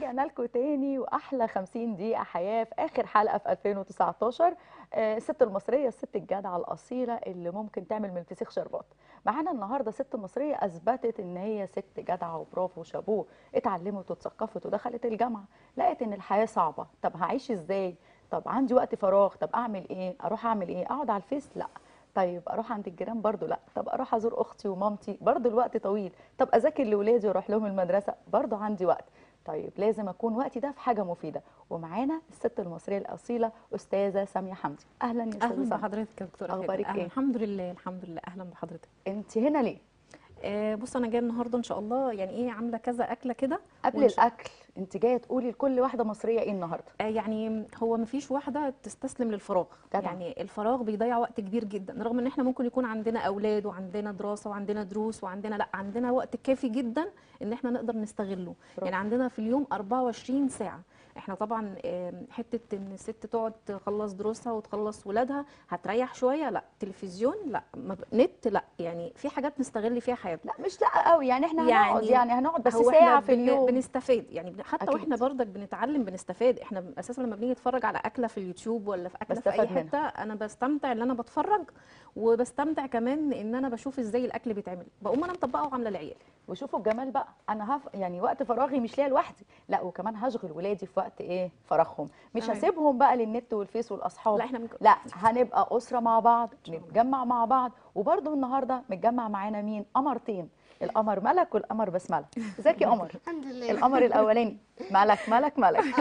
ورجعنا لكم تاني واحلى 50 دقيقه حياه في اخر حلقه في 2019 آه، الست المصريه الست الجدعه الاصيله اللي ممكن تعمل من الفسيخ شربات معانا النهارده ست مصريه اثبتت ان هي ست جدعه وبرافو وشابوه اتعلمت واتثقفت ودخلت الجامعه لقت ان الحياه صعبه طب هعيش ازاي طب عندي وقت فراغ طب اعمل ايه اروح اعمل ايه اقعد على الفيس لا طيب اروح عند الجيران برضو لا طب اروح ازور اختي ومامتي برضو الوقت طويل طب اذاكر لاولادي واروح لهم المدرسه برضو عندي وقت طيب لازم اكون وقتي ده في حاجه مفيده ومعانا الست المصريه الاصيله استاذه ساميه حمدي اهلا يا استاذه اهلا ساميه بحضرتك يا دكتوره أخبارك فاتن. أهلاً. إيه؟ الحمد لله الحمد لله اهلا بحضرتك انت هنا ليه آه بص انا جايه النهارده ان شاء الله يعني ايه عامله كذا اكله كده قبل وإن شاء- الاكل انت جايه تقولي لكل واحده مصريه ايه النهارده آه يعني هو مفيش واحده تستسلم للفراغ جدع. يعني الفراغ بيضيع وقت كبير جدا رغم ان احنا ممكن يكون عندنا اولاد وعندنا دراسه وعندنا دروس وعندنا لا عندنا وقت كافي جدا ان احنا نقدر نستغله برافو. يعني عندنا في اليوم 24 ساعه احنا طبعا آم، حته ان الست تقعد تخلص دروسها وتخلص ولادها هتريح شويه لا تلفزيون لا ما ب- نت لا يعني في حاجات نستغل فيها حياتنا لا مش لا قوي يعني احنا يعني هنقعد يعني هنقعد بس هو ساعه احنا في بن- اليوم بنستفاد يعني بن- حتى أكيد. واحنا برضك بنتعلم بنستفاد احنا اساسا لما بنيجي نتفرج على اكله في اليوتيوب ولا في اكله في اي بستفاد منها. حته انا بستمتع ان انا بتفرج وبستمتع كمان ان انا بشوف ازاي الاكل بيتعمل بقوم انا مطبقه وعامله لعيالي وشوفوا الجمال بقى انا هف يعني وقت فراغي مش ليا لوحدي لا وكمان هشغل ولادي في وقت ايه فراغهم مش تمام. هسيبهم بقى للنت والفيس والاصحاب لا احنا ممكن لا هنبقى اسره مع بعض نتجمع مع بعض وبرده النهارده متجمع معانا مين قمرتين القمر ملك والقمر بسمله ازيك يا قمر الحمد لله القمر الاولاني ملك ملك ملك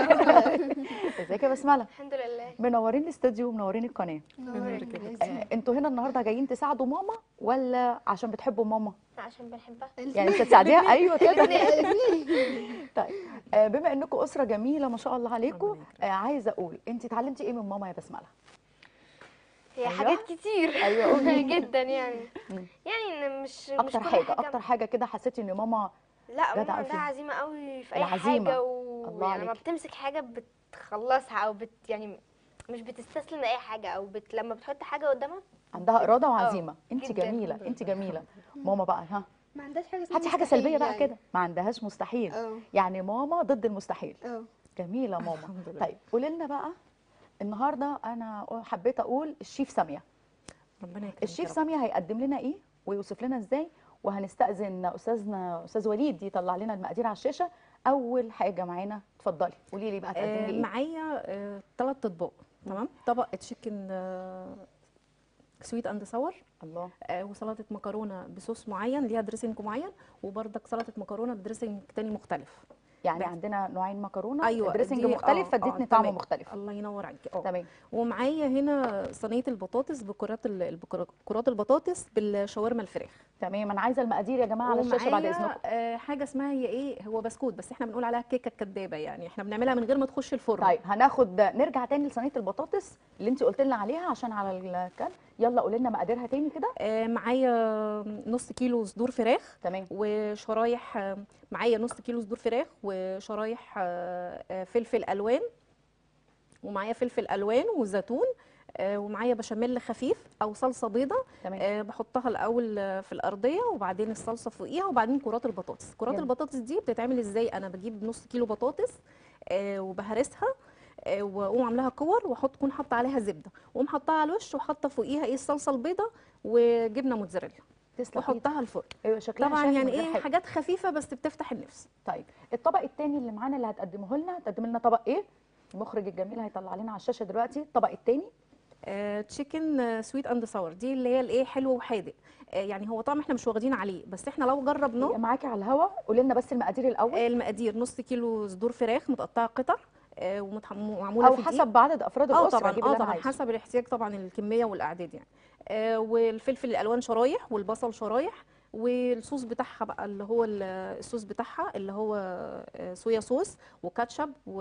ازيك يا بسمله الحمد لله منورين الاستوديو ومنورين القناه نورك آه، انتوا هنا النهارده جايين تساعدوا ماما ولا عشان بتحبوا ماما عشان بنحبها يعني انت تساعديها ايوه كده الاثنين طيب آه، بما انكم اسره جميله ما شاء الله عليكم ربنا يكرمك. آه، عايزه اقول انت اتعلمتي ايه من ماما يا بسمله هي أيوة. حاجات كتير أيوة، قولي. جدا يعني مم. يعني إن مش مش اكتر كل حاجه اكتر حاجه كده حسيتي ان ماما لا جدعة ماما عندها فيها. عزيمه قوي في اي العزيمة. حاجه الله ويعني لما عليكي. بتمسك حاجه بتخلصها او بت يعني مش بتستسلم لاي حاجه او بت لما بتحط حاجه قدامها عندها اراده وعزيمه انت جداً. جميله انت جميله ماما بقى ها ما عندهاش حاجه اسمها هاتي حاجه مستحيل سلبيه بقى يعني. كده ما عندهاش مستحيل اه يعني ماما ضد المستحيل اه جميله ماما الحمد لله. طيب قولي لنا بقى النهارده انا حبيت اقول الشيف ساميه ربنا يكرمك الشيف يا رب. ساميه هيقدم لنا ايه ويوصف لنا ازاي وهنستأذن استاذنا استاذ وليد يطلع لنا المقادير على الشاشه اول حاجه معانا اتفضلي قولي لي بقى هتقدمي آه لي ايه معايا ثلاث اطباق تمام طبق تشيكن سويت اند ساور الله آه، وسلطه مكرونه بصوص معين ليها دريسنج معين وبرضك سلطه مكرونه بدريسنج تاني مختلف يعني بس. عندنا نوعين مكرونه ايوه دريسنج دي- مختلف آه، فادتني آه، طعم تمام. مختلف الله ينور عليكي اه تمام ومعايا هنا صينيه البطاطس بكرات ال- البكرا- كرات البطاطس بالشاورما الفراخ تمام انا عايزه المقادير يا جماعه على الشاشه بعد ومعايا، اذنكم آه، حاجه اسمها هي ايه هو بسكوت بس احنا بنقول عليها كيكه كدابه يعني احنا بنعملها من غير ما تخش الفرن طيب هناخد نرجع تاني لصينيه البطاطس اللي انت قلت لنا عليها عشان على الكان يلا قولي لنا مقاديرها تاني كده آه، معايا نص كيلو صدور فراخ تمام وشرايح آه، معايا نص كيلو صدور فراخ وشرايح آه، آه، فلفل الوان ومعايا فلفل الوان وزيتون آه، ومعايا بشاميل خفيف او صلصه بيضه تمام آه، بحطها الاول آه، في الارضيه وبعدين الصلصه فوقيها وبعدين كرات البطاطس كرات جميل. البطاطس دي بتتعمل ازاي انا بجيب نص كيلو بطاطس آه، وبهرسها آه، واقوم عاملاها كور واحط اكون حاطه عليها زبده واقوم حاطاها على الوش وحاطه فوقيها ايه الصلصه البيضه وجبنه موتزاريلا تسلم ايدك واحطها الفرن ايوه شكلها طبعا شهي يعني من غير ايه حاجة. حاجات خفيفه بس بتفتح النفس طيب الطبق التاني اللي معانا اللي هتقدمه لنا هتقدم لنا طبق ايه المخرج الجميل هيطلع لنا على الشاشه دلوقتي الطبق التاني تشيكن سويت اند ساور دي اللي هي الايه حلو وحادق آه، يعني هو طعم احنا مش واخدين عليه بس احنا لو جربناه معاكي على الهوا قولي لنا بس المقادير الاول آه، المقادير نص كيلو صدور فراخ متقطعه قطع آه، ومتح- ومعموله او في دقيق. حسب عدد افراد اه الاسره طبعا اجيب اه اللي انا طبعا عايزه حسب الاحتياج طبعا الكميه والاعداد يعني آه والفلفل الالوان شرايح والبصل شرايح والصوص بتاعها بقى اللي هو ال- الصوص بتاعها اللي هو آه، صويا صوص وكاتشب و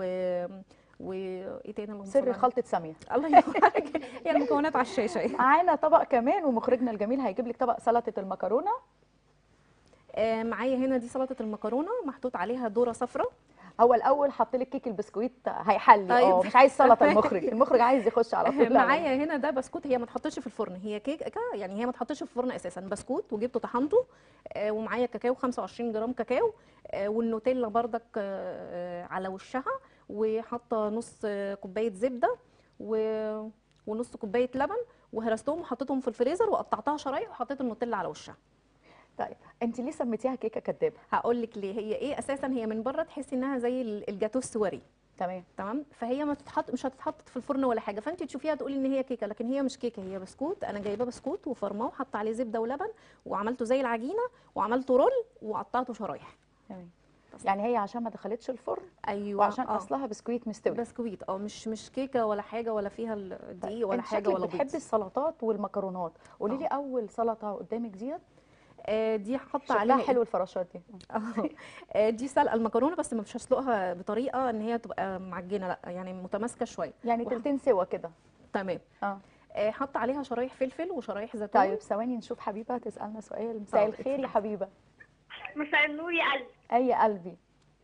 وايه تاني اللهم صل سر على خلطه ساميه النبي. الله ينور عليك هي المكونات على الشاشه اهي. معانا طبق كمان ومخرجنا الجميل هيجيب لك طبق سلطه المكرونه آه معايا هنا دي سلطه المكرونه محطوط عليها ذره صفراء هو الاول حط لك كيك البسكويت هيحلي طيب. اه مش عايز سلطه المخرج المخرج عايز يخش على طول معايا هنا ده بسكوت هي ما تحطش في الفرن هي كيكه يعني هي ما تحطش في الفرن اساسا بسكوت وجبته طحنته آه، ومعايا كاكاو 25 جرام كاكاو آه، والنوتيلا بردك آه، آه، على وشها وحاطه نص آه، كوبايه زبده و- ونص كوبايه لبن وهرستهم وحطيتهم في الفريزر وقطعتها شرايح وحطيت النوتيلا على وشها طيب انت ليه سميتيها كيكه كدابه هقول لك ليه هي ايه اساسا هي من بره تحسي انها زي ال- الجاتو السواري تمام تمام فهي ما تتحط مش هتتحط في الفرن ولا حاجه فانت تشوفيها تقولي ان هي كيكه لكن هي مش كيكه هي بسكوت انا جايبه بسكوت وفرماه وحاطه عليه زبده ولبن وعملته زي العجينه وعملته رول وقطعته شرايح تمام يعني هي عشان ما دخلتش الفرن ايوه وعشان آه. اصلها بسكويت مستوي بسكويت اه مش مش كيكه ولا حاجه ولا فيها الدقيق ولا انت حاجه شكلك ولا بتحبي بيض السلطات والمكرونات قولي لي آه. اول سلطه قدامك ديت آه دي حاطه شكلها عليها حلو الفراشات دي آه. آه، دي سلقه المكرونه بس مش هسلقها بطريقه ان هي تبقى معجنه لا يعني متماسكه شويه يعني واحد. تلتين سوا كده تمام اه آه، حاطه عليها شرايح فلفل وشرايح زيتون طيب ثواني نشوف حبيبه تسالنا سؤال مساء آه، الخير يا اتفضلي. حبيبه مساء النور يا قلب اي قلبي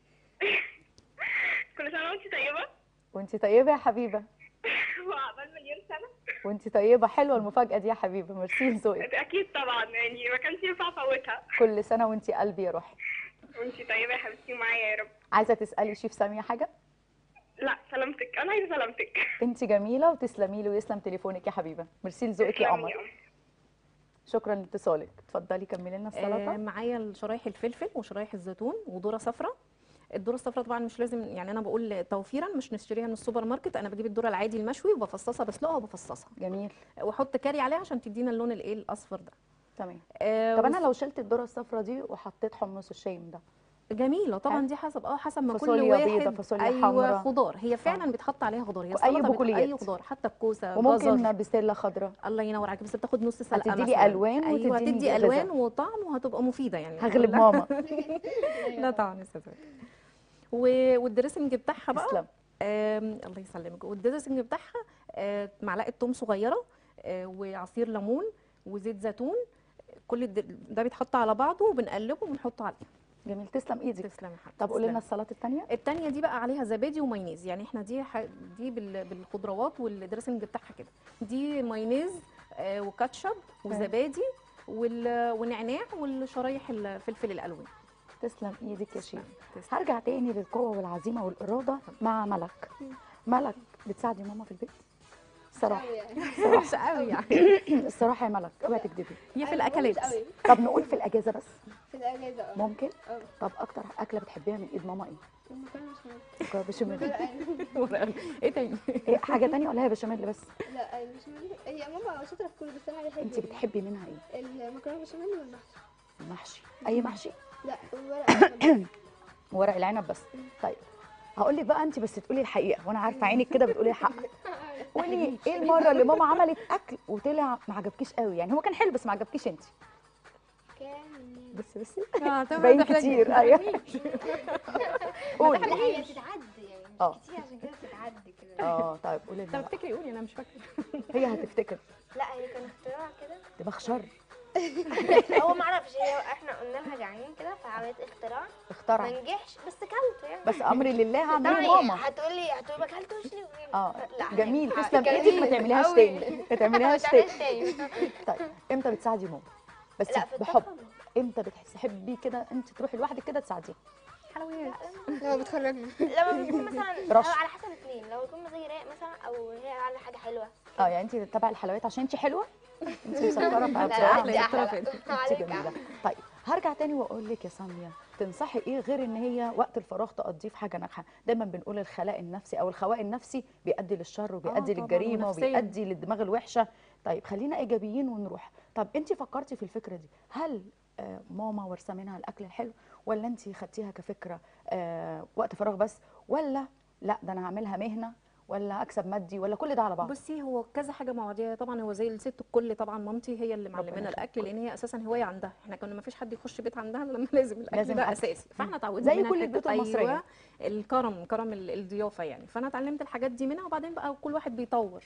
كل سنة وانت طيبة وانت طيبه يا حبيبه وعقبال مليون سنة وانت طيبه حلوه المفاجاه دي يا حبيبه ميرسي لذوقك أكيد طبعا يعني ما كانش ينفع أفوتها كل سنه وانت قلبي يا روحي وانت طيبة يا حبيبتي معايا يا رب عايزه تسالي شيف ساميه حاجه لا سلامتك أنا عايزة سلامتك انت جميله وتسلمي لي ويسلم تليفونك يا حبيبه ميرسي لذوقك يا تسلمي قمر يا قمر. شكرا لاتصالك اتفضلي كملي لنا آه، السلطه معايا شرايح الفلفل وشرايح الزيتون وذره صفراء الذره الصفراء طبعا مش لازم يعني انا بقول توفيرا مش نشتريها من السوبر ماركت انا بجيب الذره العادي المشوي وبفصصها بسلقها وبفصصها جميل واحط كاري عليها عشان تدينا اللون الايه الاصفر ده تمام آه، طب انا وس- لو شلت الذره الصفراء دي وحطيت حمص الشام ده جميله طبعا حلو. دي حسب اه حسب ما كل فاصوليا واحد بيضة، فاصوليا ايوه حمراء. خضار هي فعلا بيتحط عليها خضار هي أي السلطة بت- بقوليات. اي خضار حتى الكوسه وممكن جزر بسله خضراء الله ينور عليك بس بتاخد نص سلقه هتدي لي مثلاً. ألوان ايوه وتديني هتدي غذاء. الوان وطعم وهتبقى مفيده يعني هغلب لا- ماما لا طبعا يا استاذ و- والدريسنج بتاعها بقى تسلم آم، الله يسلمك والدريسنج بتاعها آه، معلقه توم صغيره آه، وعصير ليمون وزيت زيتون كل الد- ده بيتحط على بعضه وبنقلبه وبنحطه عليه جميل تسلم ايدك تسلمي يا حبيبتي طب قولي لنا تسلمي. السلطه الثانيه التانية دي بقى عليها زبادي ومايونيز يعني احنا دي ح... دي بال... بالخضروات والدريسنج بتاعها كده دي مايونيز آه وكاتشب وزبادي وال... ونعناع والشرايح الفلفل الالوان تسلم ايدك يا شيف تسلم. هرجع تاني للقوه والعزيمه والاراده مع ملك ملك بتساعدي ماما في البيت الصراحه مش قوي يعني الصراحه يا ملك اوعي تكدبي هي في الاكلات طب نقول في الاجازه بس في الاجازه اه ممكن اه طب اكتر اكله بتحبيها من ايد ماما ايه المكرونه بشاميل مكرونه بشاميل ورق ايه تاني ايه حاجه تانية ولا هي بشاميل بس لا البشاميل هي ماما شاطره في كل بس انا عليها انت بتحبي منها ايه المكرونه بشاميل والمحشي المحشي اي محشي لا والورق عنب. ورق العنب بس طيب هقول لك بقى انت بس تقولي الحقيقه وانا عارفه عينك كده بتقولي الحق قولي ايه المره اللي ماما عملت اكل وطلع ما عجبكيش قوي يعني هو كان حلو بس ما عجبكيش انت كان بس بس اه تمام باين ده إحنا- كتير ايوه لا قولي هي بتتعدي يعني مش اه. كتير عشان كده بتتعدي كده اه طيب قولي طب لنا بقى. افتكري قولي انا مش فاكره هي هتفتكر لا هي كان اختراع كده دماغ شر هو معرفش هي احنا قلنا لها جعانين كده فعملت اختراع ما اخترع نجحش بس كلته يعني بس امري لله طبعا اعمله ماما هتقولي هتقولي ما كلتوش ليه اه لا جميل يعني تسلم كان ايدك ما تعمليهاش قوي. تاني ما تعمليهاش ما تاني تعملش تاني طيب امتى بتساعدي ماما بس لا في بحب الطبخ امتى بتحبي كده انت تروحي لوحدك كده تساعديها حلويات لما بتخرجنا لما بيكون مثلا رش. أو على حسب الاثنين لو يكون مزاجي رايق مثلا او هي عامله حاجه حلوه اه يعني انت تتبع الحلويات عشان انت حلوه انت مسكره لا فبصراحه لا أحلى، دي احلى احترافات. بقى. انت عليك جميله أحلى. طيب هرجع تاني واقول لك يا ساميه تنصحي ايه غير ان هي وقت الفراغ تقضيه في حاجه ناجحه دايما بنقول الخلاء النفسي او الخواء النفسي بيؤدي للشر وبيؤدي طبعاً، للجريمه ونفسياً. وبيؤدي للدماغ الوحشه طيب خلينا ايجابيين ونروح طب انت فكرتي في الفكره دي هل آه، ماما ورثه منها الاكل الحلو ولا انت خدتيها كفكره آه، وقت فراغ بس ولا لا ده انا هعملها مهنه ولا اكسب مادي ولا كل ده على بعض بصي هو كذا حاجه مواضيع طبعا هو زي الست الكل طبعا مامتي هي اللي معلمانا يخليك. الاكل لان هي اساسا هوايه عندها احنا كنا ما فيش حد يخش بيت عندها إلا لما لازم الاكل لازم ده أكل. اساسي فاحنا اتعودنا زي منها كل الحتة- البيوت المصرية. أيوة الكرم كرم ال- الضيافه يعني فانا اتعلمت الحاجات دي منها وبعدين بقى كل واحد بيطور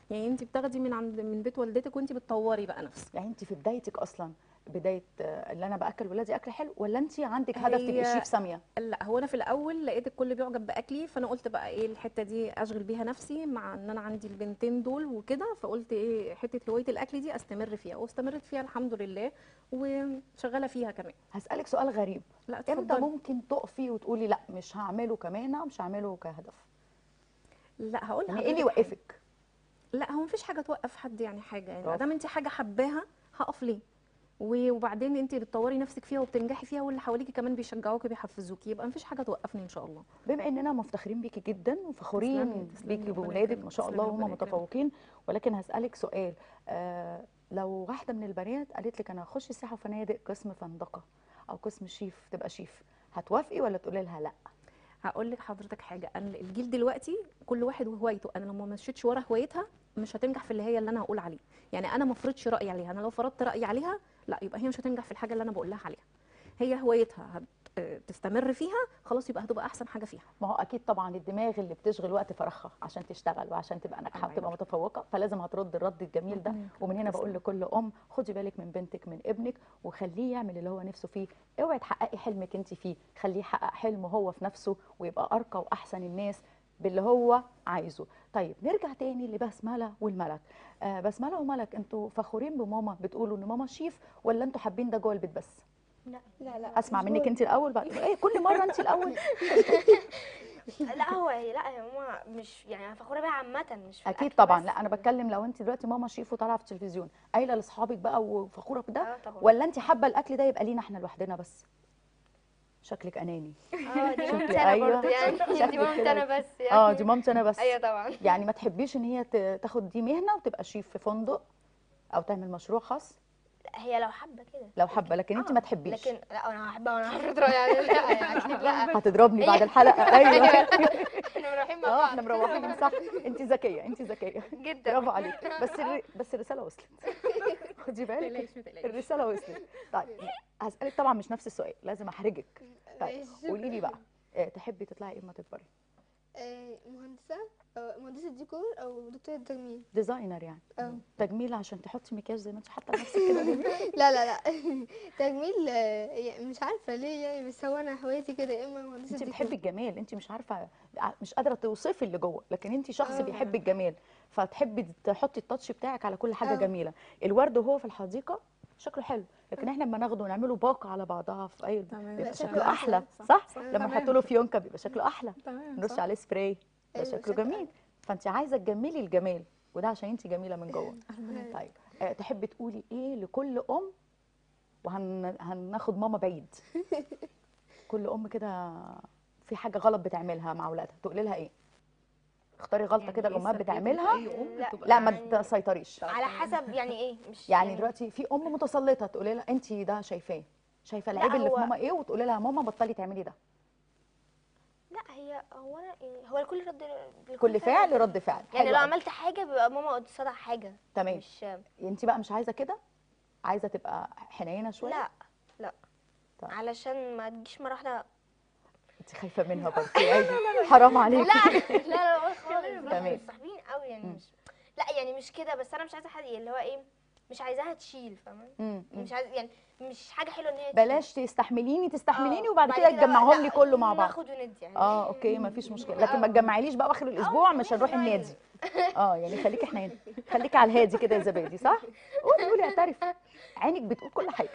يعني انت بتاخدي من عند من بيت والدتك وانت بتطوري بقى نفسك يعني انت في بدايتك اصلا بدايه آه، اللي انا باكل ولادي اكل حلو ولا انت عندك هدف هي- تبقي شيف ساميه لا هو انا في الاول لقيت الكل بيعجب باكلي فانا قلت بقى ايه الحته دي اشغل بيها نفسي مع ان انا عندي البنتين دول وكده فقلت ايه حته هوايه الاكل دي استمر فيها واستمرت فيها الحمد لله وشغاله فيها كمان هسالك سؤال غريب لا امتى اتفضلي ممكن تقفي وتقولي لا مش هعمله كمان مش هعمله كهدف لا هقول يعني ايه اللي لحضرتك حاجة. يوقفك لا هو مفيش حاجه توقف حد يعني حاجه يعني ما برافو. دام انت حاجه حباها هقف ليه و- وبعدين انت بتطوري نفسك فيها وبتنجحي فيها واللي حواليكي كمان بيشجعوكي بيحفزوكي يبقى مفيش حاجه توقفني ان شاء الله بما اننا مفتخرين بيكي جدا تسلمي- وفخورين تسلمي، بيكي ربنا بولادك يكرمك، ما شاء تسلمي، الله وهم ربنا يكرمك. متفوقين ولكن هسالك سؤال آه لو واحده من البنات قالت لك انا هخش سياحه وفنادق قسم فندقه او قسم شيف تبقى شيف هتوافقي ولا تقولي لها لا هقول لك حضرتك حاجه انا الجيل دلوقتي كل واحد وهوايته انا لو ما مشيتش ورا هوايتها مش هتنجح في اللي هي اللي انا هقول عليه يعني انا ما افرضش رايي عليها انا لو فرضت رايي عليها لا يبقى هي مش هتنجح في الحاجه اللي انا بقول لها عليها هي هوايتها هت... آه، تستمر فيها خلاص يبقى هتبقى احسن حاجه فيها ما هو اكيد طبعا الدماغ اللي بتشغل وقت فراغها عشان تشتغل وعشان تبقى ناجحه الله وتبقى ينور. متفوقه فلازم هترد الرد الجميل ده ربنا يكرمك، ومن هنا بقول تسلم. لكل ام خدي بالك من بنتك من ابنك وخليه يعمل اللي هو نفسه فيه اوعي تحققي حلمك انت فيه خليه يحقق حلمه هو في نفسه ويبقى ارقى واحسن الناس باللي هو عايزه طيب نرجع تاني لبسمله والملك آه بسمله وملك انتوا فخورين بماما بتقولوا ان ماما شيف ولا انتوا حابين ده جوه البيت بس لا لا لا اسمع مش منك هو- انت الاول بقى ايه كل مره انت الاول لا هو لا يا ماما مش يعني انا فخوره بيها عامه مش في اكيد الأكل طبعا بس. لا انا بتكلم لو انت دلوقتي ماما شيف وطالعه في التلفزيون قايله لاصحابك بقى وفخوره بده اه طبعا ولا انت حابه الاكل ده يبقى لينا احنا لوحدنا بس شكلك اناني اه دي شكلي مامتي انا أيوة. برضه يعني شكلك دي مامتي كده. انا بس يعني اه دي مامتي انا بس ايوه طبعا يعني ما تحبيش ان هي ت- تاخد دي مهنه وتبقى شيف في فندق او تعمل مشروع خاص هي لو حابه كده لو حابه لكن انت آه، ما تحبيش لكن لا انا هحبها وانا هفرض رايي عليها لا يعني اكيد لا هتضربني بعد الحلقه ايوه احنا رايحين مع اه بعض احنا مروحين صح انت ذكيه انت ذكيه جدا برافو عليك بس الر... بس الرساله وصلت خدي بالك الرساله وصلت طيب هسالك طبعا مش نفس السؤال لازم احرجك طيب ماشي. قولي لي بقى آه، تحبي تطلعي ايه اما تكبري آه، مهندسة أو مهندسة ديكور أو دكتورة تجميل ديزاينر يعني اه تجميل عشان تحطي مكياج زي ما انت حاطه لنفسك كده جميل لا لا لا تجميل آه، يعني مش عارفة ليه يعني بس هو أنا هوايتي كده يا إما مهندسة انت ديكور بتحبي الجمال انت مش عارفه مش قادره توصفي اللي جوه لكن انت شخص آه. بيحب الجمال فتحبي تحطي التاتش بتاعك على كل حاجه آه. جميله الورد وهو في الحديقه شكله حلو لكن احنا لما ناخده ونعمله باقه على بعضها في اي تمام بيبقى شكله شكله أحلى. احلى صح، صح, صح. لما تمام. نحط له فيونكه بيبقى شكله احلى تمام نرش عليه سبراي ده أيوة، شكله شكله جميل فانت عايزه تجملي الجمال وده عشان انت جميله من جوه طيب آه، تحبي تقولي ايه لكل ام وهناخد ماما بعيد كل ام كده في حاجه غلط بتعملها مع اولادها تقولي لها ايه اختاري غلطه كده الامهات بتعملها لا لا ما يعني تسيطريش على حسب يعني ايه مش يعني دلوقتي في ام متسلطه تقولي لها انت ده شايفاه شايفه العيب اللي في هو- ماما ايه وتقولي لها ماما بطلي تعملي ده لا هي هو انا يعني هو الكل رد كل فعل رد فعل يعني حلو لو أوي. عملت حاجه بيبقى ماما قصادها حاجه تمام مش انت بقى مش عايزه كده عايزه تبقى حنينه شويه لا لا طيب. علشان ما تجيش مره واحده انت خايفه منها برضه عادي حرام عليكي لا لا لا لا خالص تمام. لا صاحبين قوي يعني مم. مش لا يعني مش كده بس انا مش عايزه حد اللي هو ايه مش عايزاها تشيل فاهمه مم، مم. مش عايزه يعني مش حاجه حلوه ان هي تشيل. بلاش تستحملي تستحمليني آه، وبعد بعد كده بقى تجمعهم لا، لي كله مع بعض ناخد وندي يعني اه اوكي ما فيش مشكله لكن ما آه. تجمعيليش بقى اخر الاسبوع مش هنروح ماشي، النادي اه يعني خليكي حنينه خليكي على الهادي كده يا زبادي صح قولي قولي اعترف عينك بتقول كل حاجه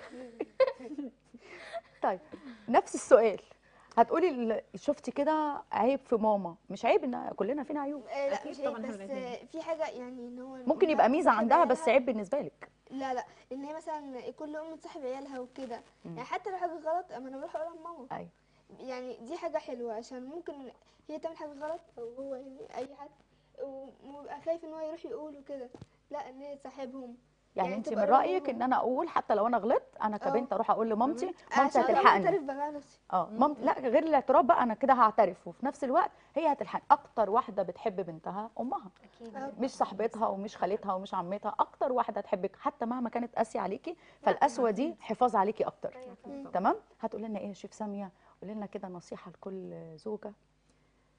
طيب نفس السؤال هتقولي ال- شفتي كده عيب في ماما مش عيب ان كلنا فينا عيوب آه، لا أكيد مش عيب طبعاً بس إحنا آه، في حاجة يعني إن هو ممكن يبقى الأمهات ميزه تصاحب عندها بس عيالها. عيب بالنسبه لك لا لا ان هي مثلا كل ام تصاحب عيالها وكده مم. يعني حتى لو حاجه غلط اما انا بروح اقولها لماما ايوه يعني دي حاجه حلوه عشان ممكن هي تعمل حاجه غلط او هو يعني اي حد ويبقى خايف ان هو يروح يقول وكده لا ان هي تصاحبهم يعني يعني انت من تبقى رايك قريبة ان انا اقول حتى لو انا غلطت انا كبنت اروح اقول لمامتي مامتي عشان لما هتلحقني اعترف بقى نفسي اه مامتي لا غير الاعتراف بقى انا كده هعترف وفي نفس الوقت هي هتلحق اكتر واحده بتحب بنتها امها اكيد آه. مش صاحبتها ومش خالتها ومش عمتها اكتر واحده تحبك حتى مهما كانت قاسيه عليكي فالقسوه دي حفاظ عليكي اكتر أيوة طبعاً. تمام هتقولي لنا ايه يا شيف ساميه قولي لنا كده نصيحه لكل زوجه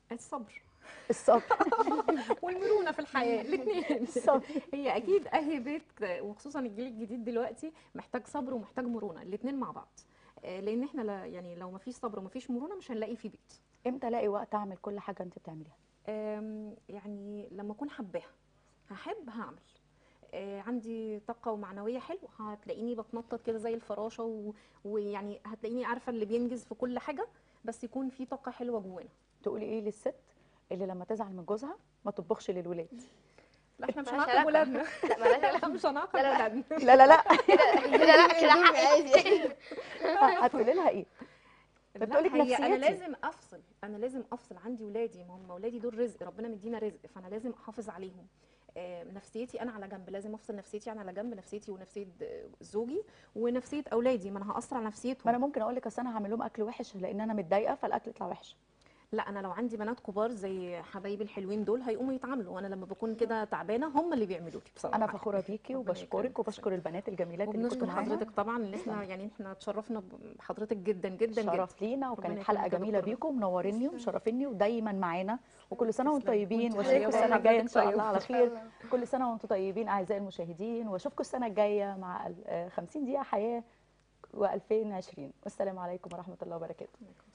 الصبر الصبر والمرونه في الحياه الاثنين الصبر هي اكيد اي بيت وخصوصا الجيل الجديد دلوقتي محتاج صبر ومحتاج مرونه الاثنين مع بعض آه، لان احنا لا يعني لو ما فيش صبر وما فيش مرونه مش هنلاقي في بيت امتى الاقي وقت اعمل كل حاجه انت بتعمليها آم، يعني لما اكون حباها هحب هعمل آه، عندي طاقة ومعنوية حلوة هتلاقيني بتنطط كده زي الفراشة و... ويعني هتلاقيني عارفة اللي بينجز في كل حاجة بس يكون في طاقة حلوة جوانا تقولي ايه للست اللي لما تزعل من جوزها ما تطبخش للولاد لا احنا مش ملهاش هنعاقب علاقة. ولادنا لا مالهاش لا علاقة مش هنعاقب لا، لا. ولادنا لا لا لا كده لا كده حق عادي هتقولي لها ايه لا، بتقولك هي انا نفسيتي. لازم افصل انا لازم افصل عندي ولادي ما هم ولادي دول رزق ربنا مدينا رزق فانا لازم احافظ عليهم آه، نفسيتي انا على جنب لازم افصل نفسيتي انا على جنب نفسيتي ونفسيه آه، زوجي ونفسيه اولادي ما انا هاثر على ما نفسيتهم انا ممكن اقول لك اصل انا هعمل لهم اكل وحش لان انا متضايقه فالاكل يطلع وحش لا انا لو عندي بنات كبار زي حبايبي الحلوين دول هيقوموا يتعاملوا وانا لما بكون كده تعبانه هم اللي بيعملوا لي بصراحه انا فخوره بيكي ربنا وبشكرك يكرمك. وبشكر البنات الجميلات اللي كنتوا وبنشكر معانا حضرتك طبعا ان احنا يعني احنا اتشرفنا بحضرتك جدا جدا جدا شرف لينا ربنا وكانت يكرمك حلقه يا جميله دكتورة. بيكم منوريني ومشرفيني ودايما معانا وكل سنه وانتم تسلمي. طيبين وانت واشوفكم طيبة السنه الجايه ان شاء وحضرتك الله على طيبة. خير كل سنه وانتم طيبين اعزائي المشاهدين واشوفكم السنه الجايه مع ال- آه، 50 دقيقه حياه و2020 والسلام عليكم ورحمه الله وبركاته